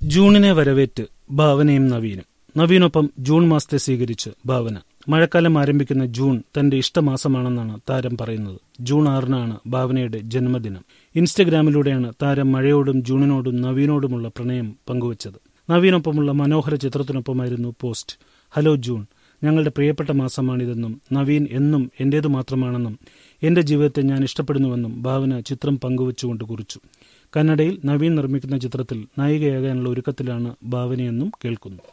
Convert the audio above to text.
ജൂണിനെ വരവേറ്റ് ഭാവനയും നവീനും നവീനൊപ്പം June മാസത്തെ സ്വീകരിച്ച് ഭാവന മഴക്കാലം ആരംഭിക്കുന്ന ജൂൺ തന്റെ ഇഷ്ടമാസമാണെന്നാണ് താരം പറയുന്നത് ജൂൺ ആറിനാണ് ഭാവനയുടെ ജന്മദിനം ഇൻസ്റ്റഗ്രാമിലൂടെയാണ് താരം മഴയോടും ജൂണിനോടും നവീനോടുമുള്ള പ്രണയം പങ്കുവച്ചത് നവീനൊപ്പമുള്ള മനോഹര ചിത്രത്തിനൊപ്പമായിരുന്നു പോസ്റ്റ് ഹലോ ജൂൺ ഞങ്ങളുടെ പ്രിയപ്പെട്ട മാസമാണിതെന്നും നവീൻ എന്നും എന്റേതു മാത്രമാണെന്നും എന്റെ ജീവിതത്തെ ഞാൻ ഇഷ്ടപ്പെടുന്നുവെന്നും ഭാവന ചിത്രം പങ്കുവച്ചുകൊണ്ട് കുറിച്ചു കന്നഡയിൽ നവീൻ നിർമ്മിക്കുന്ന ചിത്രത്തിൽ നായികയാകാനുള്ള ഒരുക്കത്തിലാണ് ഭാവനയെന്നും കേൾക്കുന്നു